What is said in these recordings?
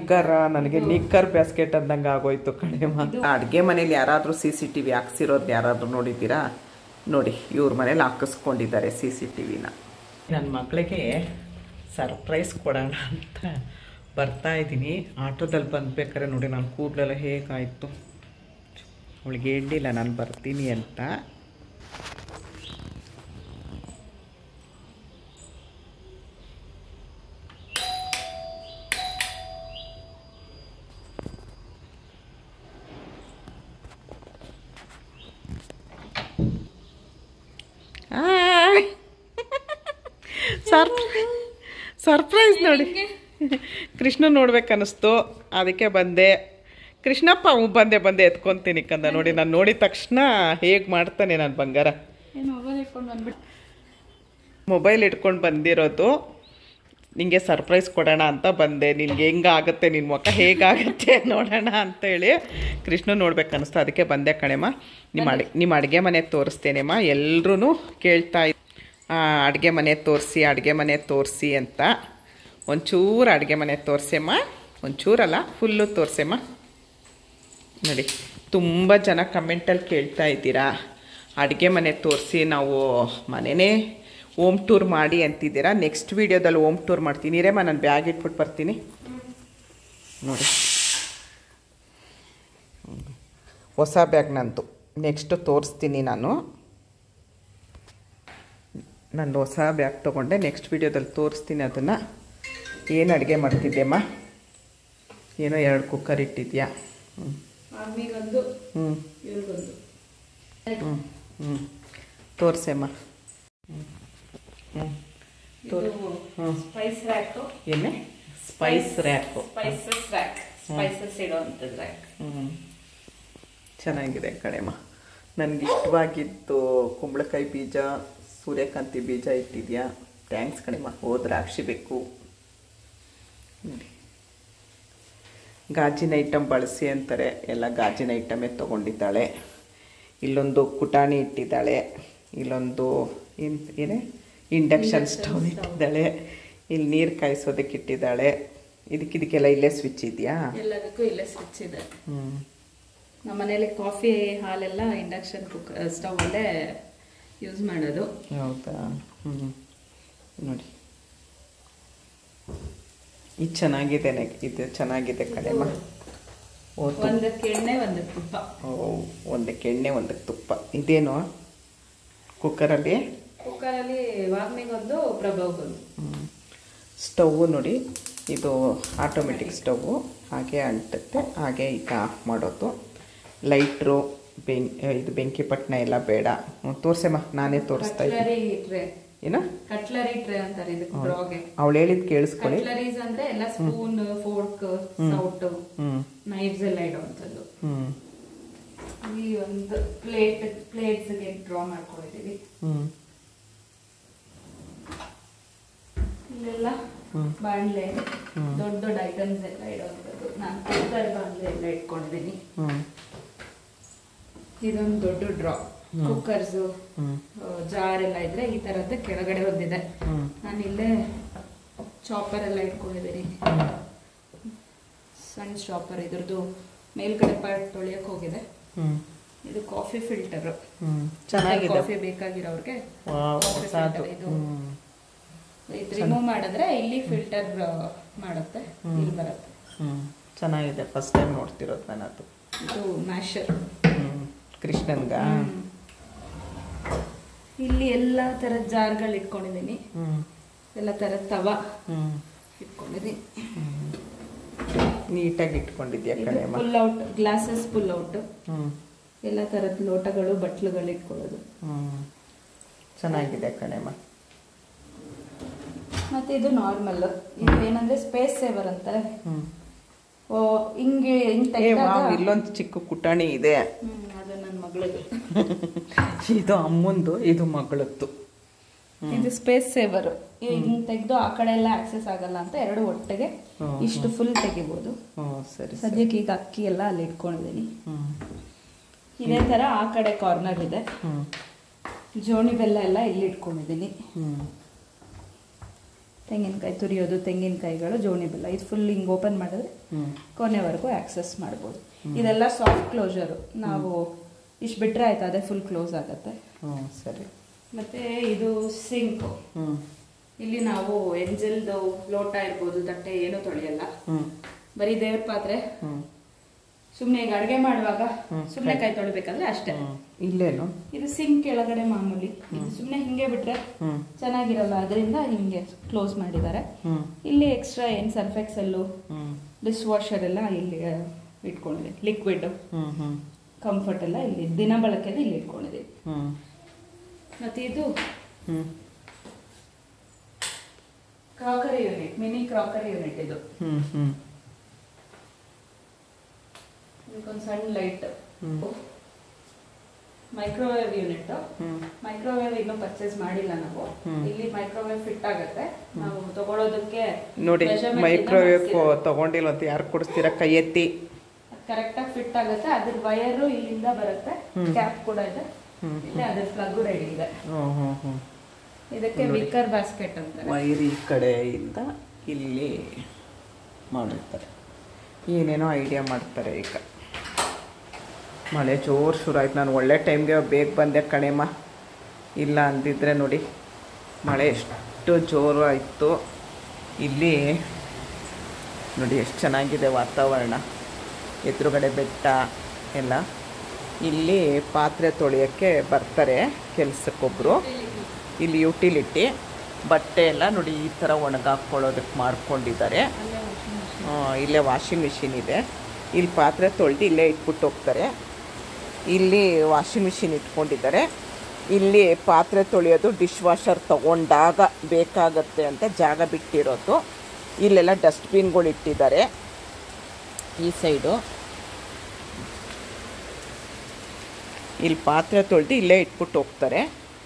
ನಿಕ್ಕರ ನನಗೆ knicker basket ಅಂದಂಗೆ ಆಗೋಯ್ತು ಕಡೆಮ ಅಡುಗೆ ಮನೇಲಿ ಯಾರಾದರೂ ಸಿ ಸಿ ಟಿ ವಿ ಹಾಕ್ಸಿರೋದು ಯಾರಾದರೂ ನೋಡಿದ್ದೀರಾ ನೋಡಿ ಇವ್ರ ಮನೇಲಿ ಹಾಕಿಸ್ಕೊಂಡಿದ್ದಾರೆ ಸಿ ಸಿ ಟಿ ವಿನ ನನ್ನ ಮಗಳಿಗೆ ಸರ್ಪ್ರೈಸ್ ಕೊಡೋಣ ಅಂತ ಬರ್ತಾ ಇದ್ದೀನಿ ಆಟೋದಲ್ಲಿ ಬಂದ್ಬೇಕಾದ್ರೆ ನೋಡಿ ನಾನು ಕೂದಲೆಲ್ಲ ಹೇಗಾಯಿತು ಅವಳಿಗೆ ಹೇಳಿಲ್ಲ ನಾನು ಬರ್ತೀನಿ ಅಂತ ಸರ್ ಸರ್ಪ್ರೈಸ್ ನೋಡಿ ಕೃಷ್ಣ ನೋಡ್ಬೇಕನ್ನಿಸ್ತು ಅದಕ್ಕೆ ಬಂದೆ ಕೃಷ್ಣಪ್ಪ ಹ್ಞೂ ಬಂದೆ ಬಂದೆ ಎತ್ಕೊಂತೀನಿ ಕಂದ ನೋಡಿ ನಾನು ನೋಡಿದ ತಕ್ಷಣ ಹೇಗೆ ಮಾಡ್ತಾನೆ ನಾನು ಬಂಗಾರ ಮೊಬೈಲ್ ಇಟ್ಕೊಂಡು ಬಂದಿರೋದು ನಿಂಗೆ ಸರ್ಪ್ರೈಸ್ ಕೊಡೋಣ ಅಂತ ಬಂದೆ ನಿನ್ಗೆ ಹೆಂಗಾಗುತ್ತೆ ನಿನ್ನ ಮುಖ ಹೇಗಾಗುತ್ತೆ ನೋಡೋಣ ಅಂತೇಳಿ ಕೃಷ್ಣ ನೋಡ್ಬೇಕು ಅನ್ನಿಸ್ತು ಅದಕ್ಕೆ ಬಂದೆ ಕಣೆಮ್ಮ ನಿಮ್ಮ ಅಡಿ ನಿಮ್ಮ ಅಡುಗೆ ಮನೆ ತೋರಿಸ್ತೇನೆಮ್ಮ ಎಲ್ಲರೂ ಕೇಳ್ತಾ ಅಡುಗೆ ಮನೆ ತೋರಿಸಿ ಅಡುಗೆ ಮನೆ ತೋರಿಸಿ ಅಂತ ಒಂಚೂರು ಅಡುಗೆ ಮನೆ ತೋರಿಸೆಮ್ಮ ಒಂಚೂರಲ್ಲ ಫುಲ್ಲು ತೋರಿಸೆಮ್ಮ ನೋಡಿ ತುಂಬ ಜನ ಕಮೆಂಟಲ್ಲಿ ಕೇಳ್ತಾ ಇದ್ದೀರಾ ಅಡುಗೆ ಮನೆ ತೋರಿಸಿ ನಾವು ಮನೆಯೇ ಓಮ್ ಟೂರ್ ಮಾಡಿ ಅಂತಿದ್ದೀರಾ ನೆಕ್ಸ್ಟ್ ವೀಡಿಯೋದಲ್ಲಿ ಓಮ್ ಟೂರ್ ಮಾಡ್ತೀನಿ ಇರೇಮ್ಮ ನಾನು ಬ್ಯಾಗ್ ಇಟ್ಬಿಟ್ಟು ಬರ್ತೀನಿ ನೋಡಿ ಹ್ಮ್. ಹೊಸ ಬ್ಯಾಗ್ ನಂದು ನೆಕ್ಸ್ಟ್ ತೋರಿಸ್ತೀನಿ ನಾನು ನಾನು ಹೊಸ ಬ್ಯಾಗ್ ತೊಗೊಂಡೆ ನೆಕ್ಸ್ಟ್ ವೀಡಿಯೋದಲ್ಲಿ ತೋರಿಸ್ತೀನಿ ಅದನ್ನು ಏನು ಅಡುಗೆ ಮಾಡ್ತಿದ್ದೆಮ್ಮ ಏನೋ ಎರಡು ಕುಕ್ಕರ್ ಇಟ್ಟಿದ್ಯಾ ಹ್ಞೂ ಆರ್ಮಿಗೊಂದು ಹ್ಞೂ ಇವ್ರಿಗೊಂದು ಹ್ಞೂ ಹ್ಞೂ ತೋರಿಸೆಮ್ಮ ಹ್ಞೂ ತೋರ್ ಹ್ಞೂ ಸ್ಪೈಸ್ ರ್ಯಾಕ್ ಏನೇ spice rack spices rack spices ಇಡೋವಂಥದ್ದು ರ್ಯಾಕ್ ಹ್ಞೂ ಚೆನ್ನಾಗಿದೆ ಕಣೆಮ್ಮ ನನಗೆ ಇಷ್ಟವಾಗಿದ್ದು ಕುಂಬಳಕಾಯಿ ಬೀಜ ಸೂರ್ಯಕಾಂತಿ ಬೀಜ ಇಟ್ಟಿದ್ಯಾ ಥ್ಯಾಂಕ್ಸ್ ಕಣೆಮ್ಮ ಹೋದ್ರೆ ಹಾಕ್ಸಿಬೇಕು ನೋಡಿ ಗಾಜಿನ ಐಟಮ್ ಬಳಸಿ ಅಂತಾರೆ ಎಲ್ಲ ಗಾಜಿನ ಐಟಮೇ ತೊಗೊಂಡಿದ್ದಾಳೆ ಇಲ್ಲೊಂದು ಕುಟಾಣಿ ಇಟ್ಟಿದ್ದಾಳೆ ಇಲ್ಲೊಂದು ಏನು ಏನೇ ಇಂಡಕ್ಷನ್ ಸ್ಟವ್ ಇಟ್ಟಿದ್ದಾಳೆ ಇಲ್ಲಿ ನೀರು ಕಾಯಿಸೋದಕ್ಕೆ ಇಟ್ಟಿದ್ದಾಳೆ ಇದಕ್ಕೆ ಇದಕ್ಕೆಲ್ಲ ಇಲ್ಲೇ ಸ್ವಿಚ್ ಇದೆಯಾ ಎಲ್ಲದಕ್ಕೂ ಇಲ್ಲೇ ಸ್ವಿಚ್ ಇದೆ ಹ್ಞೂ ನಮ್ಮ ಮನೇಲಿ ಕಾಫಿ ಹಾಲೆಲ್ಲ ಇಂಡಕ್ಷನ್ ಕುಕ್ ಸ್ಟವ್ ಅಲ್ಲೇ ಯೂಸ್ ಮಾಡೋದು ಹೌದಾ ಹ್ಞೂ ನೋಡಿ ಇದು ಚೆನ್ನಾಗಿದೆ ನೆಕ್ ಇದು ಚೆನ್ನಾಗಿದೆ ಕಣೆಮ್ಮ ಓ ತು- ಒಂದಕ್ಕೆ ಎಣ್ಣೆ ಒಂದಕ್ಕೆ ತುಪ್ಪ ಓ ಒಂದಕ್ಕೆ ಎಣ್ಣೆ ಒಂದಕ್ಕೆ ತುಪ್ಪ ಇದೇನು ಕುಕ್ಕರಲ್ಲಿ ಕುಕ್ಕರಲ್ಲಿ ವಾರ್ಮಿಗೊಂದು ಪ್ರಭಾವ್ಗೊಂದು ಸ್ಟವ್ವು ನೋಡಿ ಇದು ಆಟೋಮೆಟಿಕ್ ಸ್ಟವ್ವು ಹಾಗೆ ಅಂಟುತ್ತೆ ಹಾಗೆ ಈಗ ಆಫ್ ಮಾಡೋದು ಲೈಟ್ರು ಬೆಂ ಇದು ಬೆಂಕಿ ಪಟ್ಟಣ ಎಲ್ಲ ಬೇಡ ಹ್ಞೂ ತೋರ್ಸಮ್ಮ ನಾನೇ ತೋರಿಸ್ತಾ ಇದ್ದೀನಿ ಕಟ್ಲರಿ ಟ್ರೇ ಏನೋ ಕಟ್ಲರಿ ಟ್ರೇ ಅಂತಾರೆ ಇದಕ್ಕೆ ಬ್ರಾಗೆ ಅವಳು ಹೇಳಿದ್ದು ಕೇಳಿಸ್ಕೊಳ್ಳಿ ಕಟ್ಲರೀಸ್ ಅಂದ್ರೆ ಎಲ್ಲ ಸ್ಪೂನ್ ಫೋರ್ಕ್ ಸೌಟ್ ಹ್ಞೂ ನೈಫ್ಸ್ ಎಲ್ಲ ಇಡುವಂಥದ್ದು ಹ್ಞೂ ಈ ಒಂದು ಪ್ಲೇಟ್ ಪ್ಲೇಟ್ಸ್ಗೆ ಡ್ರಾ ಮಾಡ್ಕೊಂಡಿದೀವಿ ಹ್ಞೂ ಇಲ್ಲೆಲ್ಲ ಹ್ಮ್. ಬಾಣಲೆ ದೊಡ್ಡ ದೊಡ್ಡ ಐಟಮ್ಸ್ ಎಲ್ಲ ಇಡುವಂಥದ್ದು ನಾನು ಕುಕ್ಕರ್ ಬಾಣಲೆ ಎಲ್ಲ ಇಟ್ಕೊಂಡಿದ್ದೀನಿ ಹ್ಞೂ ಇದೊಂದು ದೊಡ್ಡ ಡ್ರಾ ಕುಕ್ಕರ್ಸ್ ಹ್ಞೂ ಜಾರ್ ಎಲ್ಲ ಇದ್ರೆ ಈ ತರದ್ದು ಕೆಳಗಡೆ ಒಂದಿದೆ ಹ್ಞೂ ನಾನು ಇಲ್ಲೇ ಚಾಪರ್ ಎಲ್ಲ ಇಟ್ಕೊಂಡಿದ್ದೀನಿ ಸಣ್ಣ ಚಾಪರ್ ಇದ್ರದ್ದು ಮೇಲ್ಗಡೆ ಪಾರ್ಟ್ ತೊಳೆಯಕ್ ಹೋಗಿದೆ ಹ್ಞೂ ಇದು ಕಾಫಿ ಫಿಲ್ಟರ್ ಹ್ಞೂ ಚೆನ್ನಾಗಿದೆ ಕಾಫಿ ಬೇಕಾಗಿರೋರ್ಗೆ ವಾವ್, ಕಾಫಿ ಹೊಸದು filter ಇದು ಹ್ಞೂ ಇದು ರಿಮೂವ್ ಮಾಡಿದ್ರೆ ಇಲ್ಲಿ ಫಿಲ್ಟರ್ ಮಾಡುತ್ತೆ ಇಲ್ಲಿ ಬರುತ್ತೆ ಹ್ಞೂ ಚೆನ್ನಾಗಿದೆ ಫಸ್ಟ್ ಟೈಮ್ ನೋಡ್ತಿರೋದು ನಾನು ಅದು ಇದು ಮ್ಯಾಶರ್ ಹ್ಞೂ ಕೃಷ್ಣನ್ಗ ಇಲ್ಲಿ ಎಲ್ಲ ತರದ ಜಾರ್ಗಳು ಇಟ್ಕೊಂಡಿದ್ದೀನಿ ಹ್ಞೂ ಎಲ್ಲ ತರದ ತವ ಹ್ಞೂ ಇಟ್ಕೊಂಡಿದ್ದೀನಿ ನೀಟಾಗಿ ಇಟ್ಕೊಂಡಿದ್ಯಾ ಕಣೆಮ್ಮ pull out glasses pull out ಹ್ಞೂ ಎಲ್ಲ ತರದ ಲೋಟಗಳು ಬಟ್ಲುಗಳು ಇಟ್ಕೊಳ್ಳೋದು ಹ್ಞೂ ಚೆನ್ನಾಗಿದೆ ಕಣೆಮ್ಮ ಮತ್ತೆ ಇದು ನಾರ್ಮಲ್ ಇದು ಏನಂದ್ರೆ ಸ್ಪೇಸ್ ಸೇವರ್ ಅಂತಾರೆ ಹ್ಞೂ ಓ ಹಿಂಗೆ ಹಿಂಗ್ ಏ ವಾವ್ ತೆಗ್ದಾಗ ಇಲ್ಲೊಂದು ಚಿಕ್ಕ ಕುಟಾಣಿ ಇದೆ ಹ್ಮ್, ಅದು ನನ್ನ ಮಗಳದು ಇದು ಅಮ್ಮಂದು ಇದು ಮಗಳದ್ದು ಇದು ಸ್ಪೇಸ್ ಸೇವರ್ ಹಿಂಗ್ ತೆಗ್ದು ಆ ಕಡೆ ಎಲ್ಲ ಆಕ್ಸೆಸ್ ಆಗಲ್ಲ ಅಂತ ಎರಡು ಒಟ್ಟಿಗೆ ಹ್ಮ್, ಇಷ್ಟು ಫುಲ್ ತೆಗಿಬೋದು ಹ್ಞೂ ಸರಿ ಸರಿ ಸದ್ಯಕ್ಕೆ ಈಗ ಅಕ್ಕಿ ಎಲ್ಲ ಅಲ್ಲಿ ಇಟ್ಕೊಂಡಿದ್ದೀನಿ ಹ್ಞೂ ಇದೇ ತರ ಆ ಕಡೆ ಕಾರ್ನರ್ ಇದೆ ಹ್ಞೂ ಜೋಣಿ ಬೆಲ್ಲ ಎಲ್ಲ ಇಲ್ಲಿ ಇಟ್ಕೊಂಡಿದ್ದೀನಿ ಹ್ಞೂ ತೆಂಗಿನಕಾಯಿ ತುರಿಯೋದು ತೆಂಗಿನಕಾಯಿಗಳು ಜೋನಿ ಬೆಲ್ಲ ಇದು ಫುಲ್ ಹಿಂಗೆ ಓಪನ್ ಮಾಡಿದ್ರೆ ಹ್ಞೂ ಕೊನೆವರೆಗೂ ಆಕ್ಸೆಸ್ ಮಾಡ್ಬೋದು ಇದೆಲ್ಲ ಸಾಫ್ಟ್ ಕ್ಲೋಜರು ನಾವು ಇಷ್ಟು ಬಿಟ್ಟರೆ ಆಯ್ತು ಅದೇ ಫುಲ್ ಕ್ಲೋಸ್ ಆಗುತ್ತೆ ಹ್ಞೂ ಸರಿ ಮತ್ತೆ ಇದು ಸಿಂಕು ಹ್ಞೂ ಇಲ್ಲಿ ನಾವು ಎಂಜಲ್ದು ಲೋಟ ಇರ್ಬೋದು ತಟ್ಟೆ ಏನೂ ತೊಳೆಯಲ್ಲ ಹ್ಞೂ ಬರೀ ದೇವ್ರ ಪಾತ್ರೆ ಹ್ಞೂ ಸುಮ್ಮನೆ ಈಗ ಅಡುಗೆ ಮಾಡುವಾಗ ಹ್ಮ್. ಸುಮ್ಮನೆ ಕೈ ತೊಳಿಬೇಕಂದ್ರೆ ಅಷ್ಟೇ ಹ್ಞೂ ಇಲ್ಲೇನು ಇದು ಸಿಂಕ್ ಕೆಳಗಡೆ ಮಾಮೂಲಿ ಇದು ಸುಮ್ಮನೆ ಹಿಂಗೆ ಬಿಟ್ರೆ ಹ್ಞೂ ಚೆನ್ನಾಗಿರಲ್ಲ ಅದರಿಂದ ಹಿಂಗೆ ಕ್ಲೋಸ್ ಮಾಡಿದ್ದಾರೆ ಹ್ಞೂ ಇಲ್ಲಿ ಎಕ್ಸ್ಟ್ರಾ ಏನು ಸರ್ಫ್ ಎಕ್ಸೆಲ್ಲು ಹ್ಞೂ ಡಿಶ್ ವಾಷರ್ ಎಲ್ಲ ಇಲ್ಲಿ ಆ, ಇಟ್ಕೊಂಡಿದೆ ಲಿಕ್ವಿಡ್ ಹ್ಞೂ ಹ್ಞೂ ಕಂಫರ್ಟ್ ಎಲ್ಲ ಇಲ್ಲಿ ದಿನ ಬಳಕೆದು ಇಲ್ಲಿ ಇಟ್ಕೊಂಡಿದ್ದೀವಿ ಹ್ಞೂ ಮತ್ತೆ ಇದು ಹ್ಞೂ crockery unit mini crockery unit ಇದು ಹ್ಞೂ ಹ್ಞೂ ಇದಕ್ಕೊಂದು ಸಣ್ಣ ಲೈಟ್ ಹ್ಮ್. ಮೈಕ್ರೋವೇವ್ ಯೂನಿಟ್ ಹ್ಞೂ ಮೈಕ್ರೋವೇವ್ ಇನ್ನೂ ಪರ್ಚೇಸ್ ಮಾಡಿಲ್ಲ ನಾವು ಹ್ಮ್. ಇಲ್ಲಿ ಮೈಕ್ರೋವೇವ್ ಫಿಟ್ ಆಗುತ್ತೆ ನಾವು ತಗೊಳ್ಳೋದಕ್ಕೆ ನೋಡಿ ಮೈಕ್ರೋವೇವ್ ತಗೊಂಡಿಲ್ಲ ಅಂತ ಯಾರು ಕೊಡಿಸ್ತೀರಾ ಕೈ ಎತ್ತಿ ಕರೆಕ್ಟ್ ಆಗಿ ಫಿಟ್ ಆಗುತ್ತೆ ಅದ್ರ ವಯರು ಇಲ್ಲಿಂದ ಬರುತ್ತೆ ಹ್ಮ್. ಕ್ಯಾಪ್ ಕೂಡ ಇದೆ ಹ್ಮ್. ಇಲ್ಲಿ ಅದ್ರ ಪ್ಲಗ್ ರೆಡಿ ಇದೆ ಹ್ಞೂ ಹ್ಞೂ ಹ್ಞೂ ಇದಕ್ಕೆ ವಿಕರ್ ಬಾಸ್ಕೆಟ್ ಅಂತಾರೆ ವೈರ್ ಈ ಕಡೆಯಿಂದ ಇಲ್ಲಿ ಮಾಡಿರ್ತಾರೆ ಏನೇನೋ ಐಡಿಯಾ ಮಾಡ್ತಾರೆ ಈಗ ಮಳೆ ಜೋರು ಶುರು ಆಯ್ತು ನಾನು ಒಳ್ಳೆ ಟೈಮ್ಗೆ ಬೇಗ ಬಂದೆ ಕಣೆಮ್ಮ ಇಲ್ಲ ಅಂದಿದ್ರೆ ನೋಡಿ ಮಳೆ ಎಷ್ಟು ಜೋರು ಆಯಿತು ಇಲ್ಲಿ ನೋಡಿ ಎಷ್ಟು ಚೆನ್ನಾಗಿದೆ ವಾತಾವರಣ ಎದುರುಗಡೆ ಬೆಟ್ಟ ಎಲ್ಲ ಇಲ್ಲಿ ಪಾತ್ರೆ ತೊಳೆಯೋಕ್ಕೆ ಬರ್ತಾರೆ ಕೆಲಸಕ್ಕೊಬ್ಬರು ಇಲ್ಲಿ ಯುಟಿಲಿಟಿ ಬಟ್ಟೆ ಎಲ್ಲ ನೋಡಿ ಈ ಥರ ಒಣಗಾಕೊಳ್ಳೋದಕ್ಕೆ ಮಾಡ್ಕೊಂಡಿದ್ದಾರೆ ಆ, ಇಲ್ಲೇ ವಾಷಿಂಗ್ ಮಿಷಿನ್ ಇದೆ ಇಲ್ಲಿ ಪಾತ್ರೆ ತೊಳೆದು ಇಲ್ಲೇ ಇಟ್ಬಿಟ್ಟು ಹೋಗ್ತಾರೆ ಇಲ್ಲಿ ವಾಷಿಂಗ್ ಮಿಷಿನ್ ಇಟ್ಕೊಂಡಿದ್ದಾರೆ ಇಲ್ಲಿ ಪಾತ್ರೆ ತೊಳೆಯೋದು ಡಿಶ್ ವಾಷರ್ ತಗೊಂಡಾಗ ಬೇಕಾಗತ್ತೆ ಅಂತ ಜಾಗ ಬಿಟ್ಟಿರೋದು ಇಲ್ಲೆಲ್ಲ ಡಸ್ಟ್ಬಿನ್ಗಳು ಇಟ್ಟಿದ್ದಾರೆ ಈ ಸೈಡು ಇಲ್ಲಿ ಪಾತ್ರೆ ತೊಳೆದು ಇಲ್ಲೇ ಇಟ್ಬಿಟ್ಟು ಹೋಗ್ತಾರೆ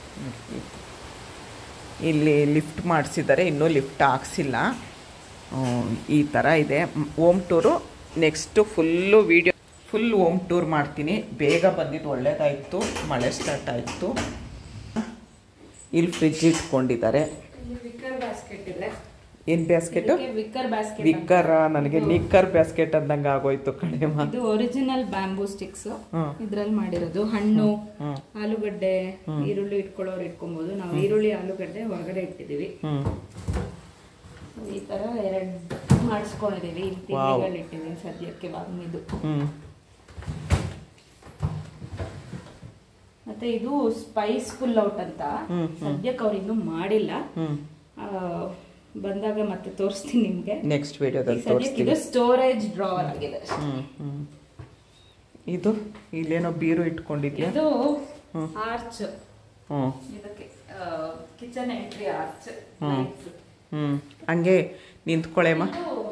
ಇಲ್ಲಿ ಲಿಫ್ಟ್ ಮಾಡಿಸಿದ್ದಾರೆ ಇನ್ನೂ ಲಿಫ್ಟ್ ಹಾಕ್ಸಿಲ್ಲ ಹ್ಮ್, ಈ ಥರ ಇದೆ home tour next full video full home tour ಮಾಡ್ತೀನಿ ಬೇಗ ಬಂದಿದ್ದು ಒಳ್ಳೇದಾಯಿತು ಮಳೆ ಸ್ಟಾರ್ಟ್ ಆಯಿತು ಇಲ್ಲಿ ಫ್ರಿಜ್ ಇಟ್ಕೊಂಡಿದ್ದಾರೆ ಇಲ್ಲಿ ವಿಕರ್ ಬಾಸ್ಕೆಟ್ ಇದೆ ಏನು ಬ್ಯಾಸ್ಕೆಟು ಇದಕ್ಕೆ ವಿಕರ್ ಬಾಸ್ಕೆಟ್ ವಿಕ್ಕರ ನನಗೆ ನಿಕ್ಕರ್ ಬ್ಯಾಸ್ಕೆಟ್ ಅಂದಂಗೆ ಆಗೋಯ್ತು ಕಣೆಮ್ಮ ಇದು ಒರಿಜಿನಲ್ ಬ್ಯಾಂಬೂ ಸ್ಟಿಕ್ಸ್ ಹ್ಮ್. ಇದ್ರಲ್ಲಿ ಮಾಡಿರೋದು ಹಣ್ಣು ಹ್ಮ್. ಆಲೂಗಡ್ಡೆ ಈರುಳ್ಳಿ ಇಟ್ಕೊಳ್ಳೋರು ಇಟ್ಕೊಬಹುದು ನಾವು ಈರುಳ್ಳಿ ಆಲೂಗಡ್ಡೆ ಹೊರಗಡೆ ಇಟ್ಟಿದೀವಿ ಹ್ಞೂ ಈ ತರ ಎರಡ್ ಮಾಡಿಸ್ಕೊಂಡಿದೀವಿ ಇಲ್ಲಿ ತಿಂಡಿಗಳು ಇಟ್ಟಿದೀವಿ ಸದ್ಯಕ್ಕೆ ಇದು ಹ್ಞೂ ಮತ್ತೆ ಇದು ಸ್ಪೈಸ್ ಫುಲ್ ಔಟ್ ಅಂತ ಹ್ಮ್, ಸದ್ಯಕ್ಕೆ ಅವ್ರು ಇನ್ನೂ ಮಾಡಿಲ್ಲ ಹ್ಞೂ ಆ, ಬಂದಾಗ ಮತ್ತೆ ತೋರಿಸ್ತೀನಿ ನಿಮ್ಗೆ ನೆಕ್ಸ್ಟ್ ವಿಡಿಯೋದಲ್ಲಿ ಸದ್ಯಕ್ಕೆ ತೋರಿಸ್ತೀನಿ ಇದು ಸ್ಟೋರೇಜ್ ಡ್ರಾವರ್ ಆಗಿದೆ ಹ್ಮ್ ಹ್ಮ್ ಇದು ಇಲ್ಲೇನೋ ಬೀರು ಇಟ್ಕೊಂಡಿದ್ಯಾ ಇದು ಹ್ಮ್. ಆರ್ಚ್ ಹ್ಮ್ ಇದಕ್ಕೆ ಕಿಚನ್ ಎಂಟ್ರಿ ಆರ್ಚ್ ಹ್ಮ್. ಹ್ಮ್ ಹಂಗೆ ನಿಂತ್ಕೊಳ್ಳೇಮ್ಮ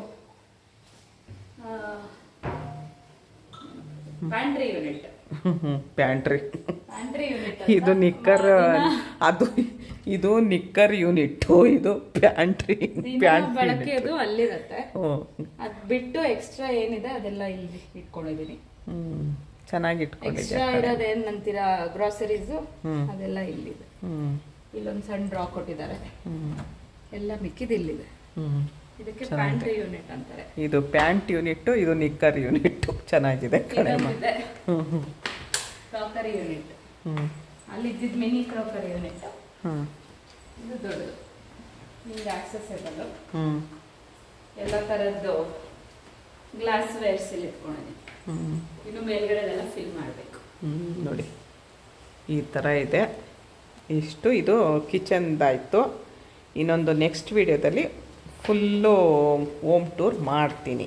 ಪ್ಯಾಂಟ್ರಿ ಯೂನಿಟ್ ಹ್ಮ್ ಪ್ಯಾಂಟ್ರಿ ಪ್ಯಾಂಟ್ರಿ ಯೂನಿಟ್ ಇದು ನಿಕ್ಕರ್ ಅದು ಇದು ನಿಕ್ಕರ್ ಯೂನಿಟ್ಟು ಇದು ಪ್ಯಾಂಟ್ರಿ ಪ್ಯಾಂಟ್ರಿ ಬಳಕೆದು ಅಲ್ಲಿರತ್ತೆ ಹ್ಮ್ ಅದ್ ಬಿಟ್ಟು ಎಕ್ಸ್ಟ್ರಾ ಏನಿದೆ ಅದೆಲ್ಲ ಇಲ್ಲಿ ಇಟ್ಕೊಂಡಿದೀನಿ ಹ್ಮ್ ಚೆನ್ನಾಗಿ ಇಟ್ಕೊಂಡಿದ್ಯಾ ಎಕ್ಸ್ಟ್ರಾ ಇರೋದೇನ್ ಅಂತೀರಾ ಗ್ರಾಸರೀಸ್ ಹ್ಮ್. ಅದೆಲ್ಲ ಇಲ್ಲಿದೆ ಹ್ಮ್ ಇಲ್ಲೊಂದ್ ಸಣ್ಣ ಡ್ರಾ ಕೊಟ್ಟಿದ್ದಾರೆ ಹ್ಮ್ ಎಲ್ಲ ಮಿಕ್ಕಿದ ಇಲ್ಲಿದೆ ಹ್ಮ್ ಇದಕ್ಕೆ ಪ್ಯಾಂಟ್ರಿ ಯೂನಿಟ್ ಅಂತಾರೆ ಇದು ಪ್ಯಾಂಟ್ ಯೂನಿಟ್ಟು ಇದು ನಿಕ್ಕರ್ ಯೂನಿಟ್ಟು ಚೆನ್ನಾಗಿದೆ ಕಣೆಮ್ಮ ಇದೊಂದಿದೆ ಹ್ಮ್ ಹ್ಮ್ ಕ್ರಾಕರಿ ಯೂನಿಟ್ ಹ್ಮ್ ಅಲ್ಲಿ ಇದ್ದಿದ್ ಮಿನಿ ಕ್ರಾಕರಿ ಯೂನಿಟ್ ಹ್ಮ್ ಇದು ದೊಡ್ಡದು ನಿಮ್ಗೆ ಆಕ್ಸೆಸಬಲ್ ಹ್ಮ್ ಎಲ್ಲ ಥರದ್ದು ಗ್ಲಾಸ್ ವೇರ್ಸ್ ಇಲ್ಲಿ ಇಟ್ಕೊಂಡಿದ್ದೀನಿ ಹ್ಮ್ ಇನ್ನು ಮೇಲ್ಗಡೆದೆಲ್ಲ ಫಿಲ್ ಮಾಡಬೇಕು ಹ್ಮ್, ನೋಡಿ ಈ ಥರ ಇದೆ ಇಷ್ಟು ಇದು ಕಿಚನ್ದಾಯಿತು ಇನ್ನೊಂದು ನೆಕ್ಸ್ಟ್ ವಿಡಿಯೋದಲ್ಲಿ ಫುಲ್ಲು ಹೋಮ್ ಟೂರ್ ಮಾಡ್ತೀನಿ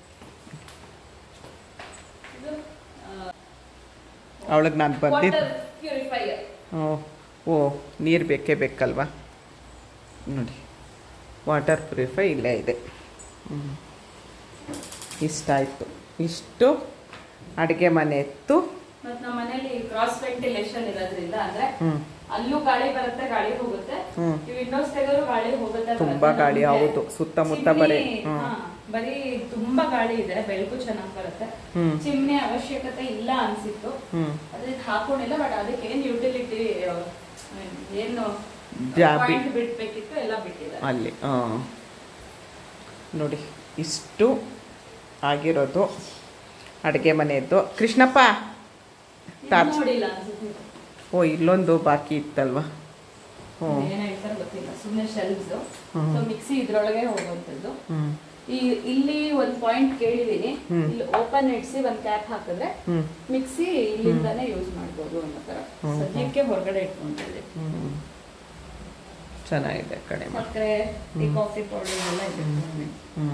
ಇದು ಅವಳಿಗೆ ನಾನು ಬಂದಿದ್ದು ವಾಟರ್ ಪ್ಯೂರಿಫೈಯರ್ ಓ ಓ ನೀರು ಬೇಕೇ ಬೇಕಲ್ವಾ ನೋಡಿ ವಾಟರ್ ಪ್ಯೂರಿಫೈ ಇಲ್ಲೇ ಇದೆ ಹ್ಮ್. ಇಷ್ಟಾಯಿತು ಇಷ್ಟು ಅಡುಗೆ ಮನೆ ಇತ್ತು ಮತ್ತು ನಮ್ಮ ಮನೇಲಿ ಕ್ರಾಸ್ ವೆಂಟಿಲೇಷನ್ ಇರೋದ್ರಿಂದ ಅಂದ್ರೆ ಹ್ಞೂ ಅಲ್ಲೂ ಗಾಳಿ ಬರುತ್ತೆ ಗಾಳಿ ಹೋಗುತ್ತೆ ಹ್ಮ್. ಈ ವಿಂಡೋಸ್ ತೆಗೆದ್ರು ಗಾಳಿ ಹೋಗುತ್ತೆ ತುಂಬಾ ಬರುತ್ತೆ. ಗಾಳಿ, ನಮ್ಗೆ ಹೌದು. ಸುತ್ತಮುತ್ತ ಚಿಮ್ನಿ, ಬರೀ, ಹ್ಮ್. ಹಾ, ಬರೀ ತುಂಬಾ ಗಾಳಿ ಇದೆ ಬೆಳಕು ಚೆನ್ನಾಗಿ ಬರುತ್ತೆ ಹ್ಮ್. ಚಿಮ್ನಿ ಅವಶ್ಯಕತೆ ಇಲ್ಲ ಅನ್ಸಿತ್ತು ಹ್ಞೂ ಅದಕ್ಕೆ ಹಾಕೊಂಡಿಲ್ಲ ಬಟ್ ಅದಕ್ಕೆ ಏನ್ ಯುಟಿಲಿಟಿ ಏನು ಜಾಬಿ ಪಾಯಿಂಟ್ ಬಿಡ್ಬೇಕಿತ್ತು ಎಲ್ಲ ಬಿಟ್ಟಿದ್ದಾರೆ ಅಲ್ಲಿ ಹಾಂ ನೋಡಿ ಇಷ್ಟು ಆಗಿರೋದು ಅಡುಗೆ ಮನೆಯದ್ದು ಕೃಷ್ಣಪ್ಪ ತಾತ್ ನೋಡಿಲ್ಲ ಅನ್ಸುತ್ತೆ ಓ ಇಲ್ಲೊಂದು ಬಾಕಿ ಇತ್ತಲ್ವಾ ಹ್ಞೂ ಏನ್ ಹೇಳ್ತಾರೆ ಗೊತ್ತಿಲ್ಲ ಸುಮ್ಮನೆ ಶೆಲ್ಫ್ಸ್ ಹ್ಮ್. ಸೊ ಮಿಕ್ಸಿ ಇದ್ರೊಳಗೆ ಹೋಗುವಂಥದ್ದು ಹ್ಞೂ ಈ ಇಲ್ಲಿ ಒಂದು ಪಾಯಿಂಟ್ ಕೇಳಿದೀನಿ ಹ್ಮ್. ಇಲ್ಲಿ ಓಪನ್ ಇಡ್ಸಿ ಒಂದ್ ಕ್ಯಾಪ್ ಹಾಕಿದ್ರೆ ಹ್ಞೂ ಮಿಕ್ಸಿ ಇಲ್ಲಿಂದಾನೇ ಯೂಸ್ ಮಾಡ್ಬೋದು ಅನ್ನೋ ತರ ಹ್ಮ್. ಸದ್ಯಕ್ಕೆ ಹೊರಗಡೆ ಇಟ್ಕೊಂಡಿದ್ದೆ ಹ್ಞೂ ಚೆನ್ನಾಗಿದೆ ಕಡೆ ಸಕ್ಕರೆ ಟೀ ಕಾಫಿ ಪೌಡರ್ ಎಲ್ಲ ಇದೆ ಹ್ಞೂ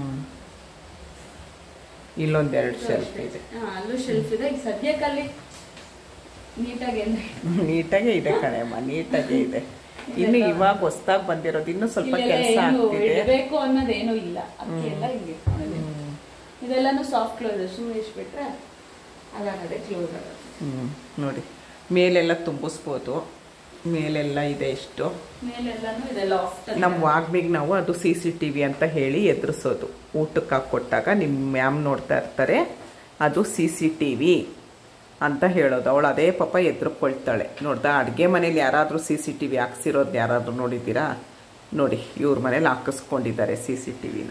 ಇಲ್ಲೊಂದೆರಡು ಶೆಲ್ಫ್ ಇದೆ ಹಾ, ಅಲ್ಲೂ ಶೆಲ್ಫ್ ಇದೆ ಈಗ ಸದ್ಯಕ್ಕೆ ಅಲ್ಲಿ ನೀಟಾಗಿ ಎಲ್ಲ ನೀಟಾಗೆ ಇದೆ ಕಣೆಮ್ಮ ನೀಟಾಗೆ ಇದೆ ಇನ್ನು ಇವಾಗ ಹೊಸ್ದಾಗಿ ಬಂದಿರೋದು ಇನ್ನೂ ಸ್ವಲ್ಪ ಇಲ್ಲೆಲ್ಲ ಕೆಲಸ ಏನು ಆಗ್ತಿದೆ ಇಡಬೇಕು ಅನ್ನೋದೇನು ಇಲ್ಲ ಅದಕ್ಕೆ ಎಲ್ಲ ಹಿಂಗೆ ಇಟ್ಕೊಂಡಿದ್ದೀನಿ ಹ್ಮ್. ಇದೆಲ್ಲಾನು ಸಾಫ್ಟ್ ಕ್ಲೋಸ್ ಸುಮ್ಮನೆ ಇಟ್ಬಿಟ್ರೆ ಅದಾಗದೆ ಕ್ಲೋಸ್ ಆಗುತ್ತೆ ಹ್ಞೂ ನೋಡಿ ಮೇಲೆಲ್ಲ ತುಂಬಿಸ್ಬೋದು ಮೇಲೆಲ್ಲ ಇದೆ ಇಷ್ಟು ಮೇಲೆಲ್ಲಾನು ಇದೆಲ್ಲ ಆಫ್ಟ್ ನಮ್ಮ ವಾಗ್ಮಿಗೆ ನಾವು ಅದು ಸಿ ಸಿ ಟಿ ವಿ ಅಂತ ಹೇಳಿ ಎದುರಿಸೋದು ಊಟಕ್ಕೆ ಹಾಕ್ಕೊಟ್ಟಾಗ ನಿಮ್ಮ ಮ್ಯಾಮ್ ನೋಡ್ತಾ ಇರ್ತಾರೆ ಅದು ಸಿ ಸಿ ಟಿ ವಿ ಅಂತ ಹೇಳೋದು ಅವಳು ಅದೇ ಪಾಪ ಎದುರುಕೊಳ್ತಾಳೆ ನೋಡ್ದಾ ಅಡುಗೆ ಮನೇಲಿ ಯಾರಾದರೂ ಸಿ ಸಿ ಟಿ ವಿ ಹಾಕ್ಸಿರೋದು ಯಾರಾದರೂ ನೋಡಿದ್ದೀರಾ ನೋಡಿ ಇವ್ರ ಮನೇಲಿ ಹಾಕಿಸ್ಕೊಂಡಿದ್ದಾರೆ ಸಿ ಸಿ ಟಿ ವಿನ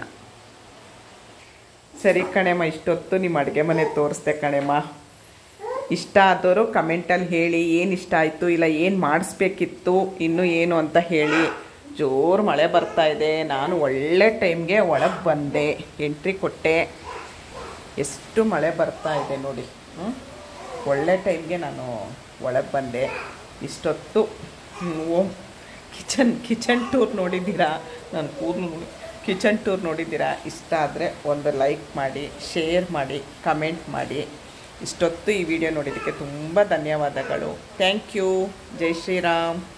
ಸರಿ ಕಣೆಮ್ಮ ಇಷ್ಟೊತ್ತು ನಿಮ್ಮ ಅಡುಗೆ ಮನೆ ತೋರಿಸ್ದೆ ಕಣೆಮ್ಮ ಇಷ್ಟ ಆದವರು ಕಮೆಂಟಲ್ಲಿ ಹೇಳಿ ಏನು ಇಷ್ಟ ಆಯಿತು ಇಲ್ಲ ಏನು ಮಾಡಿಸ್ಬೇಕಿತ್ತು ಇನ್ನೂ ಏನು ಅಂತ ಹೇಳಿ ಜೋರು ಮಳೆ ಬರ್ತಾ ಇದೆ ನಾನು ಒಳ್ಳೆ ಟೈಮ್ಗೆ ಒಳಗೆ ಬಂದೆ ಎಂಟ್ರಿ ಕೊಟ್ಟೆ ಎಷ್ಟು ಮಳೆ ಬರ್ತಾ ಇದೆ ನೋಡಿ ಹ್ಮ್? ಒಳ್ಳೆ ಟೈಮ್ಗೆ ನಾನು ಒಳಗೆ ಬಂದೆ ಇಷ್ಟೊತ್ತು ಓಮ್ ಕಿಚನ್ ಕಿಚನ್ ಟೂರ್ ನೋಡಿದ್ದೀರಾ ನಾನು ಕೂದಲು ಕಿಚನ್ ಟೂರ್ ನೋಡಿದ್ದೀರಾ ಇಷ್ಟ ಆದರೆ ಒಂದು ಲೈಕ್ ಮಾಡಿ ಶೇರ್ ಮಾಡಿ ಕಮೆಂಟ್ ಮಾಡಿ ಇಷ್ಟೊತ್ತು ಈ ವಿಡಿಯೋ ನೋಡಿದ್ದಕ್ಕೆ ತುಂಬ ಧನ್ಯವಾದಗಳು ಥ್ಯಾಂಕ್ ಯು ಜೈ ಶ್ರೀರಾಮ್